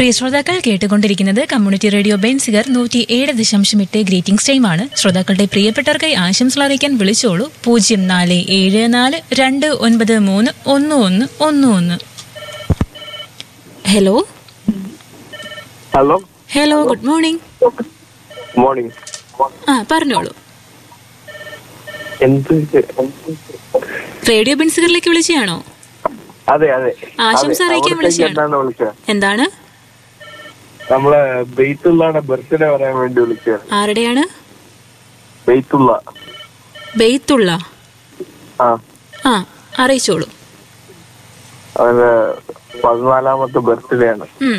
പ്രിയ ശ്രോതാക്കൾ കേട്ടുകൊണ്ടിരിക്കുന്നത് community radio Benziger നൂറ്റി ഏഴ് ദശാംശം എട്ട് ഗ്രീറ്റിംഗ്സ് ടൈമാണ് ശ്രോതാക്കളുടെ പ്രിയപ്പെട്ടവർക്കായി ആശംസകൾ അറിയിക്കാൻ വിളിച്ചോളൂ പൂജ്യം നാല് ഏഴ് നാല് രണ്ട് ഒൻപത് മൂന്ന് ഒന്ന് ഒന്ന് ഒന്ന് ഒന്ന് hello hello hello good morning morning ആ പറഞ്ഞോളൂ എന്ത് റേഡിയോ ബെൻസിഗറിലേക്ക് വിളിച്ചതാണോ അതെ അതെ ആശംസ അതെ, അറിയിക്കാൻ അവിടത്തേക്ക് വിളിച്ചതാണ്. എന്താണ് വിളിച്ചത് എന്താണ് നമ്മളെ ബെയ്ത്തുള്ളയുടെ ബർത്ത്ഡേ പറയാൻ വേണ്ടി വിളിച്ചത് ആരുടെയാണ് ബെയ്ത്തുള്ള ബെയ്ത്തുള്ള ആ ആ അറിയിച്ചോളൂ അവന് പതിനാലാമത്തെ ബർത്ത്ഡേ ആണ് ഉം.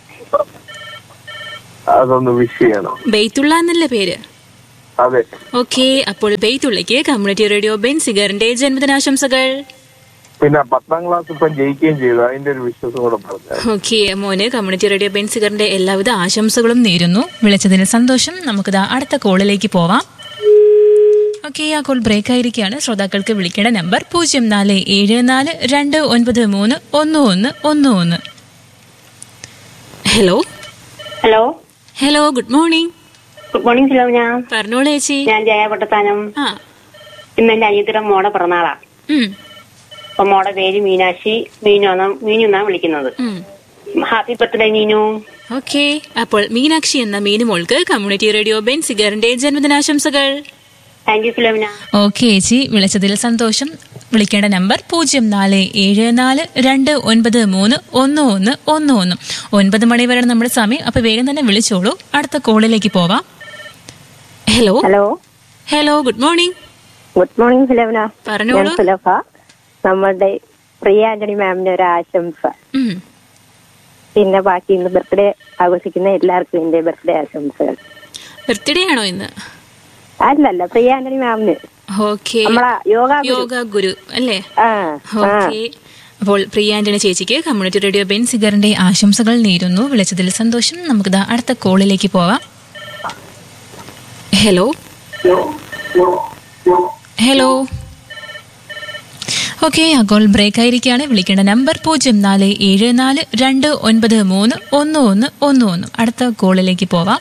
അതൊന്ന് വിഷ് ചെയ്യണം ബെയ്ത്തുള്ള എന്നല്ലേ പേര് അതെ ഓക്കെ അപ്പോൾ ബെയ്ത്തുള്ളയ്ക്ക് കമ്മ്യൂണിറ്റി റേഡിയോ ബെൻസിഗറിന്റെ ജന്മദിനാശംസകൾ പിന്നെ പത്താം ക്ലാസ് ഇപ്പം ജയിക്കുകയും ചെയ്തു അതിന്റെ ഒരു വിശ്വാസം കൂടെ പറഞ്ഞു ഓക്കെ മോന് കമ്മ്യൂണിറ്റി റേഡിയോ ബെൻസിഗറിന്റെ എല്ലാവിധ ആശംസകളും നേരുന്നു വിളിച്ചതിന് സന്തോഷം നമുക്കിതാ അടുത്ത കോളിലേക്ക് പോവാം ഓക്കെ ആ കോൾ ബ്രേക്ക് ആയിരിക്കുകയാണ് ശ്രോതാക്കൾക്ക് വിളിക്കേണ്ട നമ്പർ പൂജ്യം നാല് ഏഴ് നാല് രണ്ട് ഒൻപത് മൂന്ന് ഒന്ന് ഒന്ന് ഒന്ന് ഒന്ന് hello hello hello good morning good morning Philomina പറഞ്ഞോളൂ ചേച്ചി ഞാൻ ജയ പൊട്ടത്താനം ആ ഇന്ന് എന്റെ അനിയത്തിയുടെ മോടെ പിറന്നാളാ ഉം, അപ്പൊ മോടെ പേര് മീനാക്ഷി മീനു എന്നാ മീനു എന്നാ വിളിക്കുന്നത് ഉം. ഹാപ്പി ബർത്ത്ഡേ മീനു ഓക്കെ അപ്പോൾ മീനാക്ഷി എന്ന മീനുമോൾക്ക് കമ്മ്യൂണിറ്റി റേഡിയോ ബെൻസിഗറിന്റെ ജന്മദിനാശംസകൾ താങ്ക് യു ഫിലോമിന ഓക്കെ ചേച്ചി വിളിച്ചതിൽ സന്തോഷം വിളിക്കേണ്ട നമ്പർ പൂജ്യം നാല് ഏഴ് നാല് രണ്ട് ഒൻപത് മൂന്ന് ഒന്ന് ഒന്ന് ഒന്ന് ഒന്ന് ഒൻപത് മണി വരെയാണ് നമ്മുടെ സമയം അപ്പൊ വേഗം തന്നെ വിളിച്ചോളൂ അടുത്ത കോളിലേക്ക് പോവാം hello hello hello good morning good morning Philomina ഞാൻ പറഞ്ഞോളൂ സുലഭ നമ്മളുടെ പ്രിയ ആന്റണി മാമിന്റെ ഒരു ആശംസ ഉം. പിന്നെ ബാക്കി ഇന്ന് ബർത്ത്ഡേ ആഘോഷിക്കുന്ന എല്ലാവർക്കും എന്റെ ബർത്ത്ഡേ ആശംസകൾ ബർത്ത്ഡേ ആണോ ഇന്ന് അല്ലല്ല പ്രിയ ആന്റണി മാമിന് ഓക്കെ നമ്മളെ യോഗ യോഗ ഗുരു അല്ലേ ആ ആ ഓക്കെ അപ്പോൾ പ്രിയ ആന്റണി ചേച്ചിക്ക് കമ്മ്യൂണിറ്റി റേഡിയോ ബെൻസിഗറിന്റെ ആശംസകൾ നേരുന്നു വിളിച്ചതിൽ സന്തോഷം നമുക്കിതാ അടുത്ത കോളിലേക്ക് പോവാം ഹലോ ഹലോ ഓക്കെ ആ കോൾ ബ്രേക്ക് ആയിരിക്കുകയാണ് വിളിക്കേണ്ട നമ്പർ പൂജ്യം നാല് ഏഴ് നാല് രണ്ട് ഒൻപത് മൂന്ന് ഒന്ന് ഒന്ന് ഒന്ന് ഒന്ന് അടുത്ത കോളിലേക്ക് പോവാം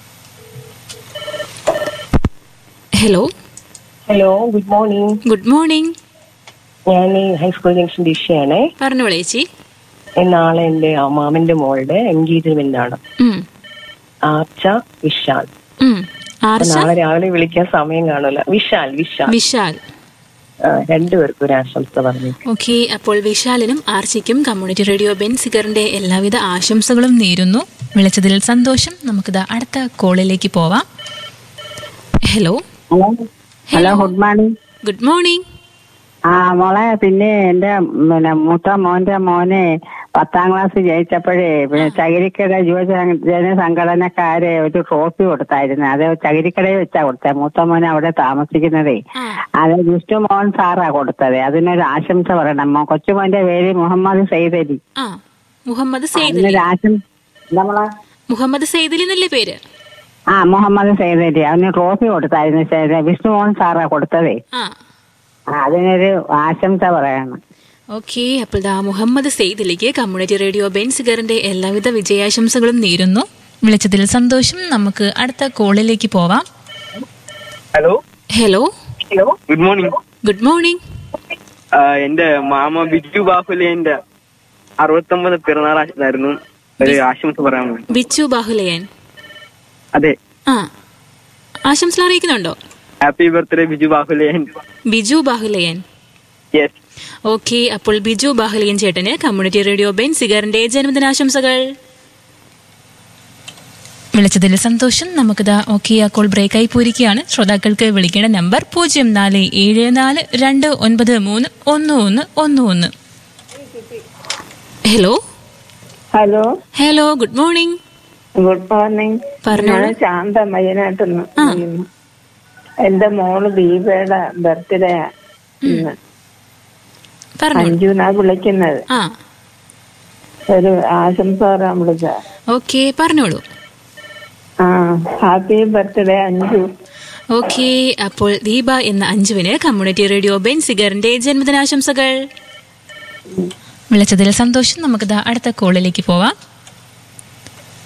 hello hello good morning good morning ഞാൻ ഹൈസ്കൂൾ ജംഗ്ഷൻ ദിശയാണേ പറഞ്ഞോളൂ ചേച്ചി നാളെ എന്റെ മാമന്റെ മോളുടെ എൻഗേജ്മെന്റ് ആണ് ഉം, ആർച്ച വിശാൽ ഉം. അപ്പൊ ആർച്ച നാളെ രാവിലെ വിളിക്കാൻ സമയം കാണൂല വിശാൽ വിശാൽ വിശാൽ ആ, രണ്ടുപേർക്കും ഒരു ആശംസ പറഞ്ഞു ഓക്കെ അപ്പോൾ വിശാലിനും ആർച്ചിക്കും കമ്മ്യൂണിറ്റി റേഡിയോ ബെൻസിഗറിന്റെ എല്ലാവിധ ആശംസകളും നേരുന്നു വിളിച്ചതിൽ സന്തോഷം നമുക്കിത് അടുത്ത കോളിലേക്ക് പോവാം hello hello good morning good morning ആ മോളെ പിന്നെ എന്റെ പിന്നെ മൂത്ത മോന്റെ മോനെ പത്താം ക്ലാസ് ജയിച്ചപ്പോഴേ പിന്നെ ചകിരിക്കട യുവജന സംഘടനക്കാരെ ഒരു ട്രോഫി കൊടുത്തായിരുന്നു അത് ചകിരിക്കടയിൽ വെച്ചാ കൊടുത്തത് മൂത്ത മോനെ അവിടെ താമസിക്കുന്നതേ ആ അത് വിഷ്ണു മോഹൻ സാറാ കൊടുത്തത് അതിനൊരു ആശംസ പറയണം മോ- കൊച്ചുമോന്റെ പേര് മുഹമ്മദ് സൈദലി ആ മുഹമ്മദ് സെയ്ദലി അതിനൊരു ആശംസ നമ്മളെ മുഹമ്മദ് സെയ്ദലി എന്നല്ലേ പേര് ആ മുഹമ്മദ് സൈദലി അവന് ട്രോഫി കൊടുത്തായിരുന്നു ശരി, വിഷ്ണു മോഹൻ സാറാ കൊടുത്തതേ ആ ആ, അതിനൊരു ആശംസ പറയണം ഓക്കെ അപ്പോൾ ദാ മുഹമ്മദ് സെയ്ദലിക്ക് കമ്മ്യൂണിറ്റി റേഡിയോ ബെൻസിഗറിന്റെ എല്ലാവിധ വിജയാശംസകളും നേരുന്നു വിളിച്ചതിൽ സന്തോഷം നമുക്ക് അടുത്ത കോളിലേക്ക് പോവാം hello hello good morning good morning എന്റെ മാമ ബിജു ബാഹുലേന്റെ അറുപത്തൊമ്പത് പിറന്നാളായിരുന്നു ഒരു ആശംസ പറയാൻ വേണ്ടി ബിച്ചു ബാഹുലയൻ അതെ ആ ആശംസകൾ അറിയിക്കുന്നുണ്ടോ happy birthday Biju Bahulean Biju Bahulayan yes okay അപ്പോൾ ബിജു ബാഹുലയൻ ചേട്ടന് കമ്മ്യൂണിറ്റി റേഡിയോ ബെൻ സിഗറിന്റെ ജന്മദിനാശംസകൾ വിളിച്ചതിൽ സന്തോഷം നമുക്കിതാ ഓക്കെ ആ കോൾ ബ്രേക്കായി പോയിരിക്കുകയാണ് ശ്രോതാക്കൾക്ക് വിളിക്കേണ്ട നമ്പർ പൂജ്യം നാല് ഏഴ് നാല് രണ്ട് ഒൻപത് മൂന്ന് ഒന്ന് ഒന്ന് ഒന്ന് ഒന്ന് hello hello hello good morning good morning പറഞ്ഞോളൂ. ഞാൻ ശാന്ത മയ്യനായിട്ടൊന്ന് ആ. വിളിക്കുന്നു. എന്റെ മോള് ദീപയുടെ ബർത്ത്ഡേ ഇന്ന് പറഞ്ഞോളൂ അഞ്ജുനാ വിളിക്കുന്നത് ആ ഒരു ആശംസ പറയാൻ വിളിച്ച ഓക്കെ പറഞ്ഞോളൂ ആ ഹാപ്പി ബർത്ത്ഡേ അഞ്ജു ഓക്കെ അപ്പോൾ ദീപ എന്ന അഞ്ജുവിന് കമ്മ്യൂണിറ്റി റേഡിയോ ബെൻ സിഗറിന്റെ ജന്മദിനാശംസകൾ വിളിച്ചതിൽ സന്തോഷം നമുക്ക് ദാ അടുത്ത കോളിലേക്ക് പോവാം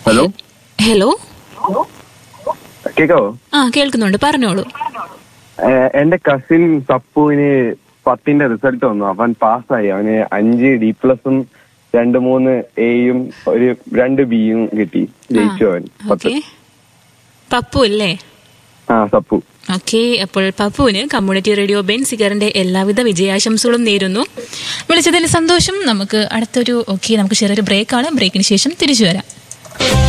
ഹലോ ഹലോ കേക്കാവോ ആ കേൾക്കുന്നുണ്ട് പറഞ്ഞോളൂ ഏഹ് എന്റെ കസിൻ സപ്പുവിന് പത്തിന്റെ റിസൾട്ട് വന്നു അവൻ പാസ്സായി അവന് അഞ്ച് ഡി പ്ലസും രണ്ട് മൂന്ന് എയും ഒരു രണ്ട് ബിയും കിട്ടി ജയിച്ചു അവൻ പത്ത് ഓക്കെ പപ്പു അല്ലേ ആ സപ്പു ഓക്കെ അപ്പോൾ പപ്പുവിന് കമ്മ്യൂണിറ്റി റേഡിയോ ബെൻ സിഗറിന്റെ എല്ലാവിധ വിജയാശംസകളും നേരുന്നു വിളിച്ചതിന് സന്തോഷം നമുക്ക് അടുത്തൊരു ഓക്കെ നമുക്ക് ചെറിയൊരു ബ്രേക്കാണ് ബ്രേക്കിന് ശേഷം തിരിച്ചു വരാം